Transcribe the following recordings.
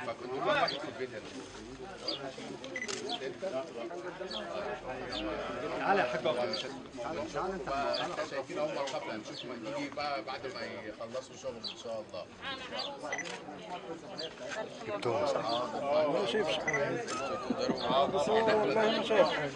فكنت كل واحد في البيت هنا تعالى يا حاج اقعد احنا شايفين هم الحفله هنشوف ما نيجي بقى بعد ما يخلصوا شغل ان شاء الله جبتهم صح؟ ما شايفش حاجه اه بس والله ما شايف حاجه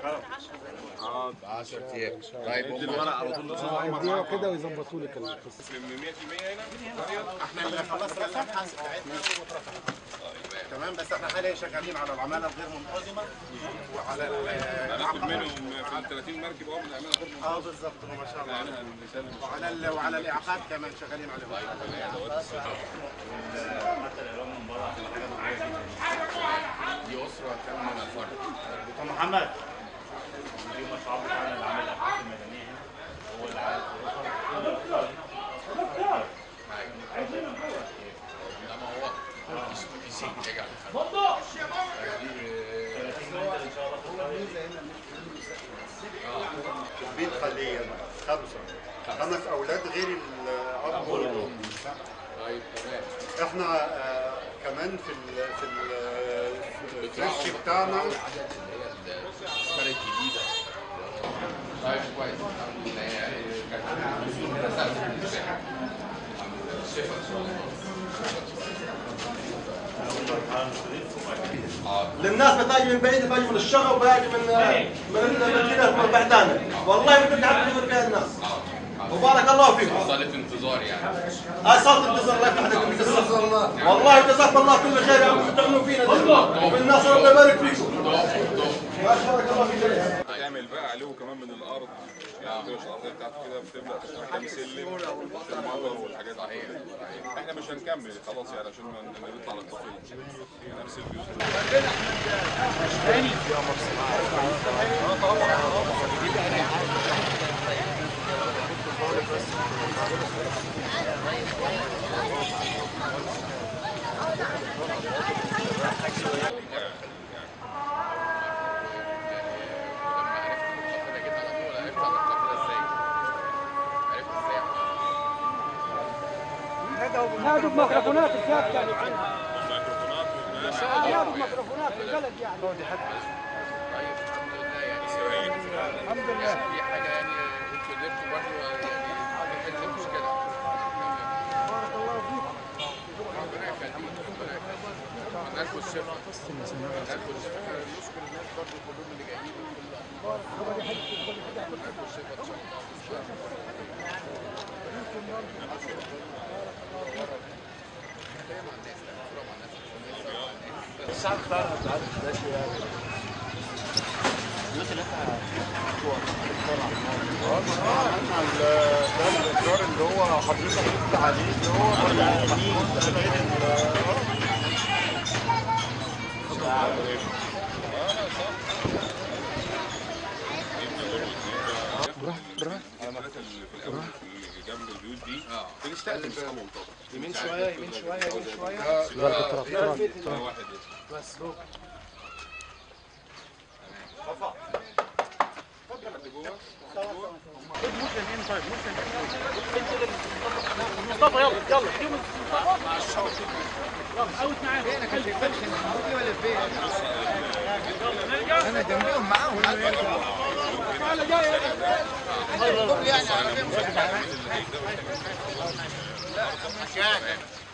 10 ايام طيب هم الورق على طول يديها كده ويظبطوا لك القصه 100% هنا احنا اللي خلصنا الصفحه بتاعتنا تمام بس احنا حاليا شغالين على العماله الغير منتظمه وعلى هناخد ال منهم في ال 30 مركب اهو بنعملها غير اه بالظبط ما شاء الله يعني هنسلم وعلى ال- وعلى الاعاقات كمان شغالين عليهم دي اسره كامله فرد دكتور محمد دي المشروع بتاعنا اللي عامل الابحاث المدنيه هنا هو اللي عامل انما هو يسيب يرجع البيت حاليا خمسة خمس أولاد غير الأب والأم طيب تمام إحنا آه، كمان في ال في ال في الفريش بتاعنا العدد اللي هي الافكار الجديده طيب كويس الحمد لله يعني كانت رسالة الشفاء الشفاء ان شاء الله للناس بتاجي من بعيد باجي من الشغل وباجي من من المدينه من بعدانا والله ما كنت عارف نمر فيها الناس وبارك الله فيكم صالة انتظار يعني هاي صوت انتظار الله يفتح لكم والله جزاكم الله كل خير يا عم تستعملوا فينا وفي الناس الله يبارك فيكم ما بارك الله فيكم تعمل بقى عليه كمان من الارض يعني الدوش الارضيه بتاعته كده بتبدا تفتح كام سلم المطر والحاجات دي احنا مش هنكمل خلاص يعني عشان ما ن- نطلع للتفصيل نفس الفيوز لما عرفت القافله جيت على طول عرفت عن القافله ازاي عرفت ازاي نادوا بميكروفونات الثابته ميكروفونات وناس نادوا بميكروفونات البلد يعني طيب الحمد لله يعني الحمد لله في حاجه يعني انتوا قدرتوا برضه يعني نحل المشكله بارك الله فيك ربنا يخليك ربنا يخليك اتمنى لكم الشفاء اتمنى لكم الشفاء نشكر الناس برضه كلهم اللي جايين من كل اتمنى لكم الشفاء ان شاء الله ان شاء الله الشعب بتاعنا انت عارف ده شيء يعني عملنا الباب الإنذار اللي هو حضرتك قلت عليه اللي هو الناس اللي في الاول اللي جنب البيوت دي بنستقبل بقى منتظم يمين شويه يمين شويه يمين شويه ده واحد بس مصطفى يلا يلا اديهم مصطفى مع الشوط يلا حاول معاهم انا جنبهم معاهم تعالى جاي يعني